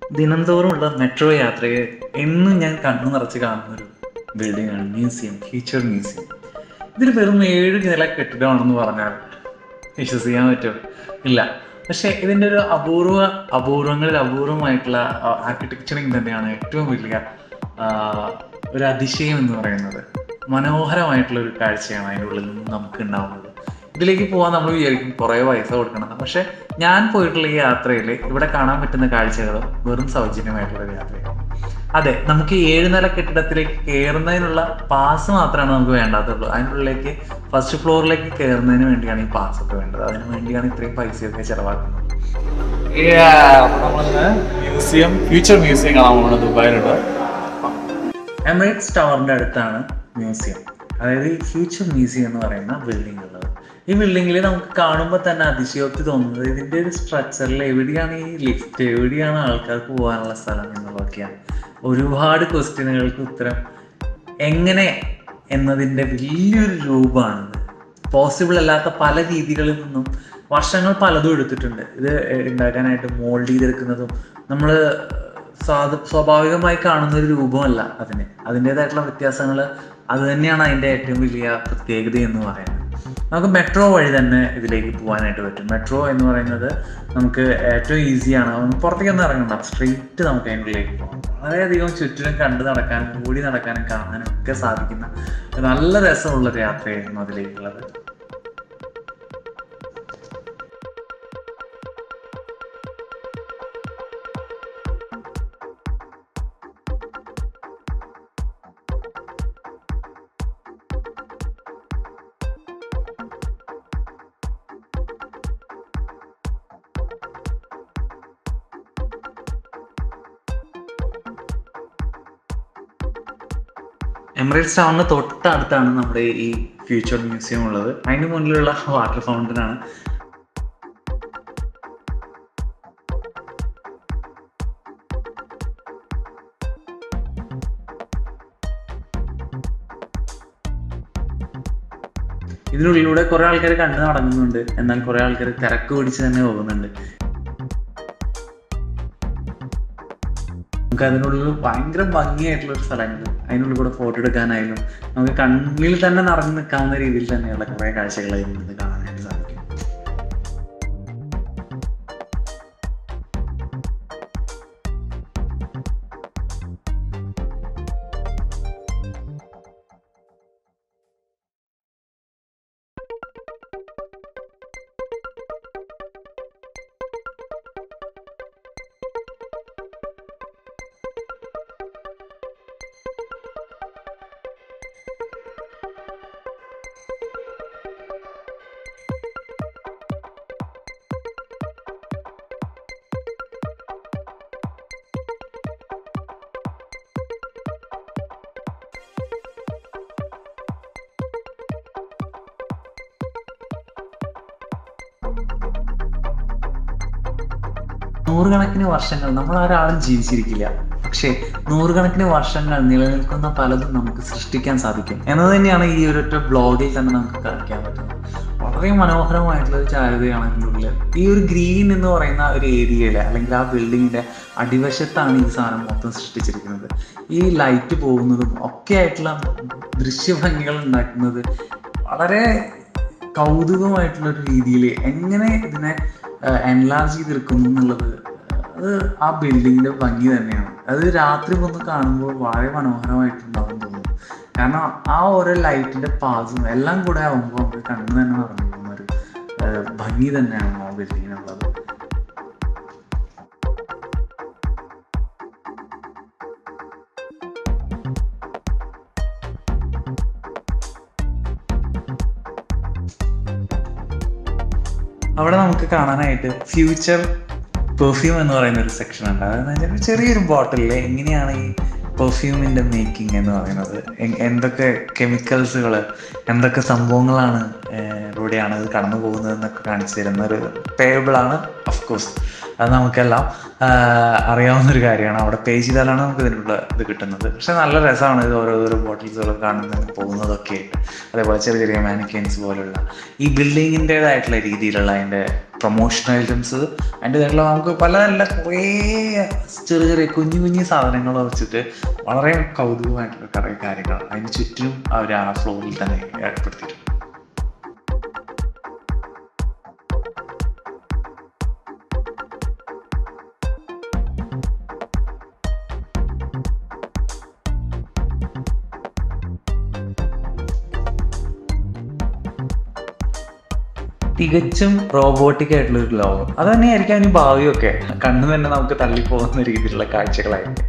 ദിനംതോറുമുള്ള metro യാത്രയെ എന്നും ഞാൻ കണ്ണു നിറച്ച് കാണുന്ന ഒരു ബിൽഡിംഗ് ആണ് മ്യൂസിയം ഫ്യൂച്ചർ മ്യൂസിയം ഇതിൽ വെറും ഏഴ് നില കെട്ടിടമാണെന്ന് പറഞ്ഞാൽ വിശ്വസിക്കാൻ പറ്റുമോ ഇല്ല പക്ഷെ ഇതിൻ്റെ ഒരു അപൂർവ അപൂർവങ്ങളിൽ അപൂർവമായിട്ടുള്ള ആർക്കിടെക്ചറിങ് തന്നെയാണ് ഏറ്റവും വലിയ ആ, ഒരു അതിശയം എന്ന് പറയുന്നത് മനോഹരമായിട്ടുള്ള ഒരു കാഴ്ചയാണ് അതിൻ്റെ ഉള്ളിൽ നിന്ന് നമുക്ക് ഉണ്ടാവുന്നത് ഇതിലേക്ക് പോകാൻ നമ്മൾ വിചാരിക്കും കുറേ പൈസ കൊടുക്കണം പക്ഷെ ഞാൻ പോയിട്ടുള്ള ഈ യാത്രയിൽ ഇവിടെ കാണാൻ പറ്റുന്ന കാഴ്ചകൾ വെറും സൗജന്യമായിട്ടുള്ള ഒരു യാത്രയാണ് അതെ നമുക്ക് ഈ ഏഴ് നില കെട്ടിടത്തിലേക്ക് കയറുന്നതിനുള്ള പാസ് മാത്രമാണ് നമുക്ക് വേണ്ടാത്തുള്ളൂ അതിനുള്ളിലേക്ക് ഫസ്റ്റ് ഫ്ലോറിലേക്ക് കയറുന്നതിന് വേണ്ടിയാണ് ഈ പാസ് ഒക്കെ വേണ്ടത് അതിന് വേണ്ടിയാണ് ഇത്രയും പൈസയൊക്കെ ചെലവാക്കുന്നത് മ്യൂസിയം ഫ്യൂച്ചർ മ്യൂസിയം കാണാൻ പോകുന്നത് ദുബായിലുള്ള എമിറേറ്റ്സ് ടവറിന്റെ അടുത്താണ് മ്യൂസിയം അതായത് ഈ ഫ്യൂച്ചർ മ്യൂസിയം എന്ന് പറയുന്ന ബിൽഡിംഗ് ഉള്ളത് ഈ ബിൽഡിങ്ങിൽ നമുക്ക് കാണുമ്പോൾ തന്നെ അതിശയോക്തി തോന്നുന്നത് ഇതിന്റെ ഒരു സ്ട്രക്ചറിൽ എവിടെയാണ് ഈ ലിഫ്റ്റ് എവിടെയാണ് ആൾക്കാർക്ക് പോകാനുള്ള സ്ഥലം എന്നുള്ളതൊക്കെയാണ് ഒരുപാട് ക്വസ്റ്റ്യനുകൾക്ക് ഉത്തരം എങ്ങനെ എന്നതിൻ്റെ വലിയൊരു രൂപമാണിത് പോസിബിൾ അല്ലാത്ത പല രീതികളിൽ നിന്നും വർഷങ്ങൾ പലതും എടുത്തിട്ടുണ്ട് ഇത് ഉണ്ടാക്കാനായിട്ട് മോൾഡ് ചെയ്തെടുക്കുന്നതും നമ്മൾ സ്വാഭാവികമായി കാണുന്ന ഒരു രൂപമല്ല അതിന് അതിൻ്റെതായിട്ടുള്ള വ്യത്യാസങ്ങൾ അത് തന്നെയാണ് അതിൻ്റെ ഏറ്റവും വലിയ പ്രത്യേകത എന്ന് പറയുന്നത് നമുക്ക് മെട്രോ വഴി തന്നെ ഇതിലേക്ക് പോകാനായിട്ട് പറ്റും മെട്രോ എന്ന് പറയുന്നത് നമുക്ക് ഏറ്റവും ഈസിയാണ് നമുക്ക് പുറത്തേക്കൊന്നും ഇറങ്ങണ്ട സ്ട്രെയിറ്റ് നമുക്ക് അതിൻ്റെ ഉള്ളിലേക്ക് പോകാം വളരെയധികം ചുറ്റിനും കണ്ടു നടക്കാനും ഓടി നടക്കാനും കാണാനും ഒക്കെ സാധിക്കുന്ന ഒരു നല്ല രസമുള്ളൊരു യാത്രയായിരുന്നു അതിലേക്കുള്ളത് എമിറേറ്റ്സ് ടൗണിന് തൊട്ടടുത്താണ് നമ്മുടെ ഈ ഫ്യൂച്ചർ മ്യൂസിയം ഉള്ളത് അതിന് മുന്നിലുള്ള വാട്ടർ ഫൗണ്ടൻ ആണ് ഇതിനുള്ളിലൂടെ കുറെ ആൾക്കാർ കണ്ടു നടക്കുന്നുണ്ട് എന്നാൽ കുറെ ആൾക്കാർ തിരക്ക് പിടിച്ച് തന്നെ പോകുന്നുണ്ട് നമുക്ക് അതിനുള്ളിൽ ഭയങ്കര ഭംഗിയായിട്ടുള്ള ഒരു സ്ഥലങ്ങൾ അതിനുള്ളിൽ കൂടെ ഫോട്ടോ എടുക്കാനായാലും നമുക്ക് കണ്ണിൽ തന്നെ നിറഞ്ഞു നിൽക്കാവുന്ന രീതിയിൽ തന്നെയുള്ള കുറേ കാഴ്ചകൾ അതിൽ നിന്ന് കാണാനായിട്ട് സാധിക്കും നൂറുകണക്കിന് വർഷങ്ങൾ നമ്മൾ ഒരാളും ജീവിച്ചിരിക്കില്ല പക്ഷേ നൂറുകണക്കിന് വർഷങ്ങൾ നിലനിൽക്കുന്ന പലതും നമുക്ക് സൃഷ്ടിക്കാൻ സാധിക്കും എന്നത് തന്നെയാണ് ഈ ഒരൊറ്റ ബ്ലോഗിൽ തന്നെ നമുക്ക് കാണിക്കാൻ പറ്റുന്നത് വളരെ മനോഹരമായിട്ടുള്ള ഒരു ചാരുതയാണ് അതിൻ്റെ ഉള്ളിൽ ഈ ഒരു ഗ്രീൻ എന്ന് പറയുന്ന ഒരു ഏരിയയിലെ അല്ലെങ്കിൽ ആ ബിൽഡിങ്ങിന്റെ അടിവശത്താണ് ഈ സാധനം മൊത്തം സൃഷ്ടിച്ചിരിക്കുന്നത് ഈ ലൈറ്റ് പോകുന്നതും ഒക്കെ ആയിട്ടുള്ള ദൃശ്യഭംഗികൾ ഉണ്ടാക്കുന്നത് വളരെ കൗതുകമായിട്ടുള്ള ഒരു രീതിയിൽ എങ്ങനെ ഇതിനെ എൻലാർജ് ചെയ്തെടുക്കുന്നു എന്നുള്ളത് അത് ആ ബിൽഡിങ്ങിന്റെ ഭംഗി തന്നെയാണ് അത് രാത്രി വന്ന് കാണുമ്പോൾ വളരെ മനോഹരമായിട്ടുണ്ടാവും തോന്നുന്നു കാരണം ആ ഓരോ ലൈറ്റിന്റെ പാസും എല്ലാം കൂടെ ആവുമ്പോൾ നമുക്ക് കണ്ണു തന്നെ നിറഞ്ഞു പോകുന്ന ഒരു ഏഹ്, ഭംഗി തന്നെയാണ് ആ ബിൽഡിങ്ങിനുള്ളത് അവിടെ നമുക്ക് കാണാനായിട്ട് ഫ്യൂച്ചർ പെർഫ്യൂം എന്ന് പറയുന്ന ഒരു സെക്ഷൻ ഉണ്ട് അതെന്ന് വെച്ചാൽ ഒരു ചെറിയൊരു ബോട്ടിലിൽ എങ്ങനെയാണ് ഈ പെർഫ്യൂമിൻ്റെ മേക്കിംഗ് എന്ന് പറയുന്നത് എ- എന്തൊക്കെ കെമിക്കൽസുകൾ എന്തൊക്കെ സംഭവങ്ങളാണ് ഏഹ്, ഇലൂടെയാണ് ഇത് കടന്നു പോകുന്നത് എന്നൊക്കെ കാണിച്ചു തരുന്ന ഒരു ടേബിളാണ് കോഴ്സ് അത് നമുക്കെല്ലാം ആഹ്, അറിയാവുന്ന ഒരു കാര്യമാണ് അവിടെ പേ ചെയ്താലാണ് നമുക്ക് ഇതിനുള്ള ഇത് കിട്ടുന്നത് പക്ഷെ നല്ല രസമാണ് ഇത് ഓരോരോ ബോട്ടിൽസുകൾ കാണുന്നതും പോകുന്നതൊക്കെ ആയിട്ട് അതേപോലെ ചെറിയ ചെറിയ മാനിക്കൻസ് പോലുള്ള ഈ ബിൽഡിങ്ങിൻ്റെതായിട്ടുള്ള രീതിയിലുള്ള അതിൻ്റെ പ്രൊമോഷൻ ഐറ്റംസ് അതിൻ്റെ ഇതായിട്ടുള്ള നമുക്ക് പല നല്ല കുറേ ചെറിയ ചെറിയ കുഞ്ഞു കുഞ്ഞു സാധനങ്ങൾ വെച്ചിട്ട് വളരെ കൗതുകമായിട്ടുള്ള കുറേ കാര്യങ്ങൾ അതിന് ചുറ്റിനും അവർ ആ ഫ്ലോറിൽ തന്നെ ഏർപ്പെടുത്തിയിട്ടുണ്ട് തികച്ചും റോബോട്ടിക് ആയിട്ടുള്ള ഒരു ലോകം അത് തന്നെയായിരിക്കും അതിന് ഭാവിയൊക്കെ കണ്ണു തന്നെ നമുക്ക് തള്ളിപ്പോകുന്ന രീതിയിലുള്ള കാഴ്ചകളായിരിക്കും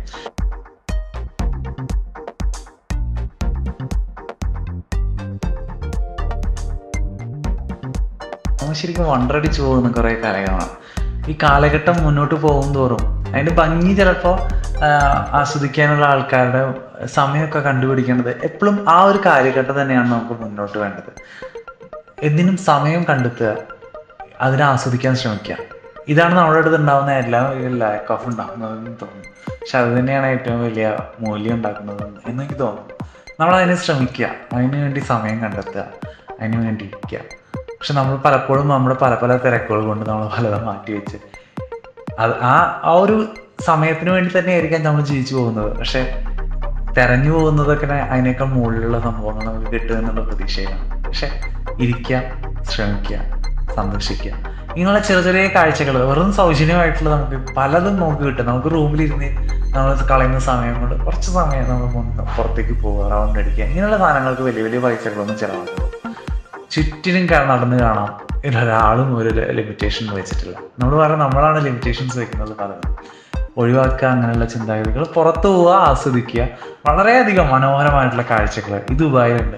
നമ്മൾ ശരിക്കും വണ്ടറടിച്ചു പോകുന്ന കുറേ കാര്യങ്ങളാണ് ഈ കാലഘട്ടം മുന്നോട്ട് പോകും തോറും അതിന്റെ ഭംഗി ചിലപ്പോൾ ആസ്വദിക്കാനുള്ള ആൾക്കാരുടെ സമയമൊക്കെ കണ്ടുപിടിക്കേണ്ടത് എപ്പോഴും ആ ഒരു കാലഘട്ടം തന്നെയാണ് നമുക്ക് മുന്നോട്ട് വേണ്ടത് എന്തിനും സമയം കണ്ടെത്തുക അതിനെ ആസ്വദിക്കാൻ ശ്രമിക്കുക ഇതാണ് നമ്മുടെ അടുത്ത് ഉണ്ടാകുന്ന എല്ലാ ലാക്ക് ഓഫ് ഉണ്ടാകുന്നതെന്ന് തോന്നുന്നു പക്ഷെ അത് തന്നെയാണ് ഏറ്റവും വലിയ മൂല്യം ഉണ്ടാക്കുന്നതെന്ന് എന്നെനിക്ക് തോന്നുന്നു നമ്മൾ അതിനെ ശ്രമിക്കുക അതിനു വേണ്ടി സമയം കണ്ടെത്തുക അതിനു വേണ്ടി ഇരിക്കുക പക്ഷെ നമ്മൾ പലപ്പോഴും നമ്മുടെ പല പല തിരക്കുകൾ കൊണ്ട് നമ്മൾ പലതും മാറ്റി വെച്ച് അത് ആ ആ ഒരു സമയത്തിന് വേണ്ടി തന്നെ ആയിരിക്കാം നമ്മൾ ജീവിച്ചു പോകുന്നത് പക്ഷെ തെരഞ്ഞു പോകുന്നതൊക്കെ അതിനേക്കാൾ മുകളിലുള്ള സംഭവങ്ങൾ നമുക്ക് കിട്ടും എന്നുള്ള പ്രതീക്ഷയിലാണ് പക്ഷെ ഇരിക്കുക ശ്രമിക്കുക സന്തോഷിക്കുക ഇങ്ങനെയുള്ള ചെറിയ ചെറിയ കാഴ്ചകൾ വെറും സൗജന്യമായിട്ടുള്ള നമുക്ക് പലതും നമുക്ക് കിട്ടും നമുക്ക് റൂമിലിരുന്ന് നമ്മൾ കളയുന്ന സമയം കൊണ്ട് കുറച്ച് സമയം നമ്മൾ ഒന്ന് പുറത്തേക്ക് പോകുക റൗണ്ട് അടിക്കുക ഇങ്ങനെയുള്ള സാധനങ്ങൾക്ക് വലിയ വലിയ പൈസകളൊന്നും ചിലവാക്കും ചുറ്റിനും ക- നടന്ന് കാണാം ഇതിലൊരാളും ഒരു ലിമിറ്റേഷൻ വെച്ചിട്ടില്ല നമ്മൾ പറഞ്ഞാൽ നമ്മളാണ് ലിമിറ്റേഷൻസ് വെക്കുന്നത് പലതും ഒഴിവാക്കുക അങ്ങനെയുള്ള ചിന്താഗതികൾ പുറത്തു പോവുക ആസ്വദിക്കുക വളരെയധികം മനോഹരമായിട്ടുള്ള കാഴ്ചകൾ ഈ ദുബായിലുണ്ട്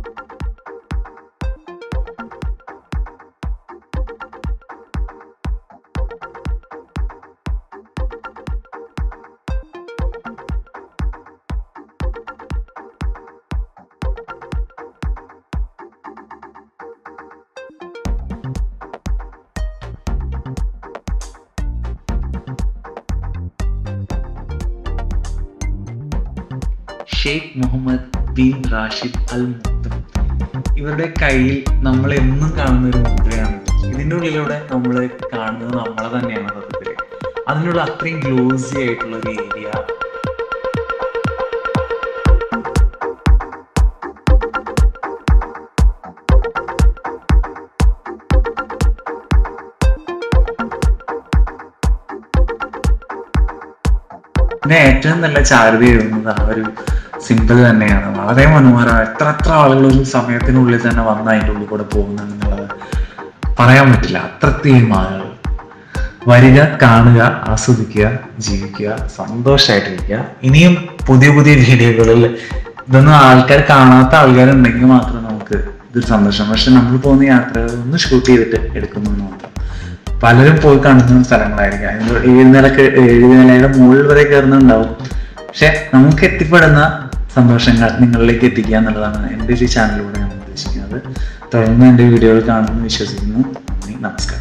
Sheikh Mohammed bin Rashid Al മുത്തും ഇവരുടെ കയ്യിൽ നമ്മൾ എന്നും കാണുന്ന ഒരു മുദ്രയാണ് ഇതിൻ്റെ ഉള്ളിലൂടെ നമ്മൾ കാണുന്നത് നമ്മളെ തന്നെയാണ് സത്യത്തിൽ അതിനുള്ള അത്രയും ഗ്ലോസി ആയിട്ടുള്ള ഒരു ഏരിയ പിന്നെ ഏറ്റവും നല്ല ചാരുത എഴുതുന്നത് ആ ഒരു സിമ്പിൾ തന്നെയാണ് വളരെ മനോഹരം എത്ര എത്ര ആളുകൾ ഒരു സമയത്തിനുള്ളിൽ തന്നെ വന്ന് അതിൻ്റെ ഉള്ളിൽ കൂടെ പോകുന്നുണ്ടെന്നുള്ളത് പറയാൻ പറ്റില്ല അത്രയും ആളുകൾ വരിക കാണുക ആസ്വദിക്കുക ജീവിക്കുക സന്തോഷമായിട്ടിരിക്കുക ഇനിയും പുതിയ പുതിയ വീഡിയോകളിൽ ഇതൊന്നും ആൾക്കാർ കാണാത്ത ആൾക്കാരുണ്ടെങ്കിൽ മാത്രം നമുക്ക് ഇതൊരു സന്തോഷം പക്ഷെ നമ്മൾ പോകുന്ന യാത്രകൾ ഒന്ന് ഷൂട്ട് ചെയ്തിട്ട് എടുക്കുന്നു എന്ന് മാത്രം പലരും പോയി കാണുന്ന സ്ഥലങ്ങളായിരിക്കും അതിൻ്റെ ഏഴ് നിലക്ക് ഏഴ് നിലയുടെ മുകളിൽ വരെ കയറുന്നുണ്ടാവും പക്ഷെ നമുക്ക് എത്തിപ്പെടുന്ന സന്തോഷങ്ങൾ നിങ്ങളിലേക്ക് എത്തിക്കുക എന്നുള്ളതാണ് എൻ്റെ ഒരു ചാനലിലൂടെ ഞാൻ ഉദ്ദേശിക്കുന്നത് തുടർന്ന് എൻ്റെ വീഡിയോകൾ കാണുമെന്ന് വിശ്വസിക്കുന്നു നന്ദി നമസ്കാരം